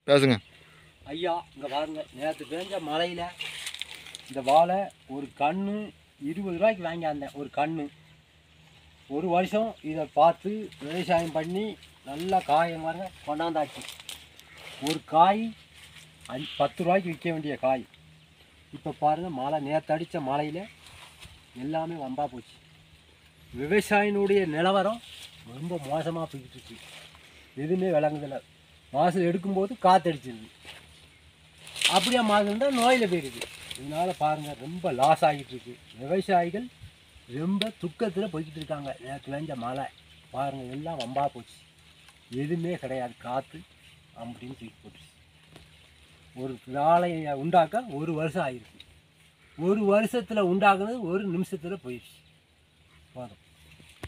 பேசுங்க ஐயா இங்கே பாருங்க நேற்று பேஞ்ச மழையில் இந்த வாழை ஒரு கன்று இருபது ரூபாய்க்கு வாங்கியாந்தேன் ஒரு கன்று ஒரு வருஷம் இதை பார்த்து விவசாயம் பண்ணி நல்லா காயை பாருங்க கொண்டாந்தாச்சு ஒரு காய் அஞ்சு பத்து ரூபாய்க்கு விற்க வேண்டிய காய் இப்போ பாருங்கள் மழை நேற்று அடித்த மழையில் எல்லாமே வம்பா போச்சு விவசாயினுடைய நிலவரம் ரொம்ப மோசமாக போய்கிட்டு இருக்கு எதுவுமே விளங்குதில்ல மாதம் எடுக்கும்போது காற்றடிச்சிருது அப்படியே மாதம் இருந்தால் நோயில் போயிடுது இதனால் பாருங்கள் ரொம்ப லாஸ் ஆகிட்டு இருக்கு விவசாயிகள் ரொம்ப துக்கத்தில் போய்கிட்டு இருக்காங்க நேற்று வேஞ்ச மழை பாருங்கள் எல்லாம் வம்பா போச்சு எதுவுமே கிடையாது காற்று அப்படின்னு தூக்கி போட்டுச்சு ஒரு நாளையை உண்டாக்க ஒரு வருஷம் ஆகிருக்கு ஒரு வருஷத்தில் உண்டாக்குனது ஒரு நிமிஷத்தில் போயிடுச்சு போதும்